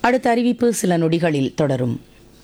அடுத்த அறிவிப்பு சில நொடிகளில் தொடரும்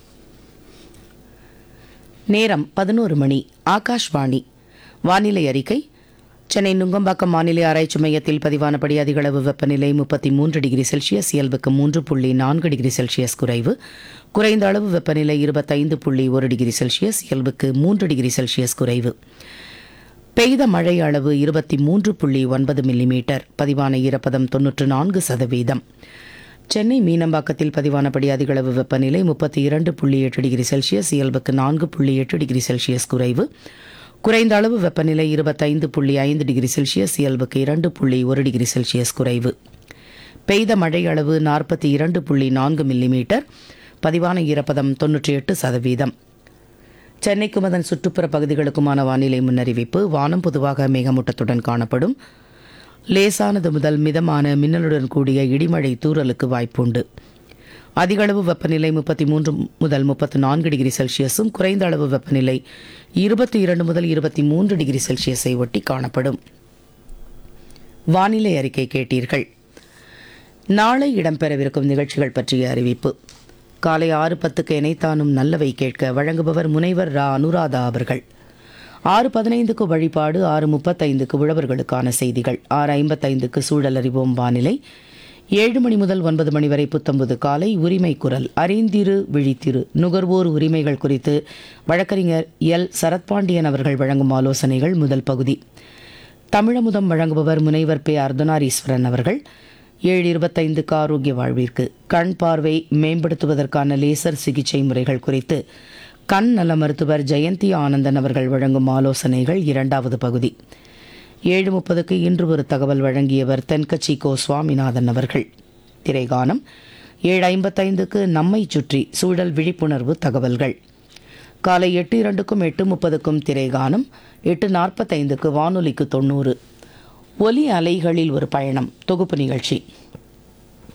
நேரம் பதினோரு மணி ஆகாஷ்வாணி வானிலை அறிக்கை சென்னை நுங்கம்பாக்கம் வானிலை ஆராய்ச்சி மையத்தில் பதிவானபடி அதிகளவு வெப்பநிலை முப்பத்தி மூன்று டிகிரி செல்சியஸ் இயல்புக்கு மூன்று புள்ளி நான்கு டிகிரி செல்சியஸ் குறைவு குறைந்த அளவு வெப்பநிலை இருபத்தைந்து புள்ளி ஒரு டிகிரி செல்சியஸ் இயல்புக்கு மூன்று டிகிரி செல்சியஸ் குறைவு பெய்த மழை அளவு இருபத்தி மூன்று புள்ளி ஒன்பது மில்லிமீட்டர் பதிவான ஈரப்பதம் தொன்னூற்று நான்கு சதவீதம் சென்னை மீனம்பாக்கத்தில் பதிவானபடி அதிகளவு வெப்பநிலை முப்பத்தி இரண்டு புள்ளி எட்டு டிகிரி செல்சியஸ் இயல்புக்கு நான்கு புள்ளி எட்டு டிகிரி செல்சியஸ் குறைவு குறைந்த அளவு வெப்பநிலை இருபத்தைந்து புள்ளி ஐந்து டிகிரி செல்சியஸ் இயல்புக்கு இரண்டு புள்ளி ஒரு டிகிரி செல்சியஸ் குறைவு பெய்த மழை அளவு நாற்பத்தி இரண்டு புள்ளி நான்கு மில்லிமீட்டர் பதிவான ஈரப்பதம் தொன்னூற்றி எட்டு சதவீதம் சென்னைக்கும் அதன் சுற்றுப்புற பகுதிகளுக்குமான வானிலை முன்னறிவிப்பு வானம் பொதுவாக மேகமூட்டத்துடன் காணப்படும் லேசானது முதல் மிதமான மின்னலுடன் கூடிய இடிமழை தூறலுக்கு வாய்ப்புண்டு அதிகளவு வெப்பநிலை முப்பத்தி மூன்று முதல் முப்பத்து நான்கு டிகிரி செல்சியஸும் குறைந்த அளவு வெப்பநிலை இருபத்தி இரண்டு முதல் இருபத்தி மூன்று டிகிரி செல்சியஸை ஒட்டி காணப்படும் வானிலை அறிக்கை கேட்டீர்கள் நாளை இடம்பெறவிருக்கும் நிகழ்ச்சிகள் பற்றிய அறிவிப்பு காலை ஆறு பத்துக்கு இணைத்தானும் நல்லவை கேட்க வழங்குபவர் முனைவர் ரா அனுராதா அவர்கள் ஆறு பதினைந்துக்கு வழிபாடு ஆறு முப்பத்தைந்துக்கு உழவர்களுக்கான செய்திகள் ஆறு ஐம்பத்தைந்துக்கு சூழல் அறிவோம் வானிலை ஏழு மணி முதல் ஒன்பது மணி வரை புத்தம்புது காலை உரிமை குரல் அறிந்திரு விழித்திரு நுகர்வோர் உரிமைகள் குறித்து வழக்கறிஞர் எல் சரத்பாண்டியன் அவர்கள் வழங்கும் ஆலோசனைகள் முதல் பகுதி தமிழமுதம் வழங்குபவர் முனைவர் பே அர்த்தநாரீஸ்வரன் அவர்கள் ஏழு இருபத்தைந்துக்கு ஆரோக்கிய வாழ்விற்கு கண் பார்வை மேம்படுத்துவதற்கான லேசர் சிகிச்சை முறைகள் குறித்து கண் நல மருத்துவர் ஜெயந்தி ஆனந்தன் அவர்கள் வழங்கும் ஆலோசனைகள் இரண்டாவது பகுதி ஏழு முப்பதுக்கு இன்று ஒரு தகவல் வழங்கியவர் தென்கட்சி கோ சுவாமிநாதன் அவர்கள் திரைகானம் ஏழு ஐம்பத்தைந்துக்கு நம்மை சுற்றி சூழல் விழிப்புணர்வு தகவல்கள் காலை எட்டு இரண்டுக்கும் எட்டு முப்பதுக்கும் திரைகானம் எட்டு நாற்பத்தைந்துக்கு வானொலிக்கு தொண்ணூறு ஒலி அலைகளில் ஒரு பயணம் தொகுப்பு நிகழ்ச்சி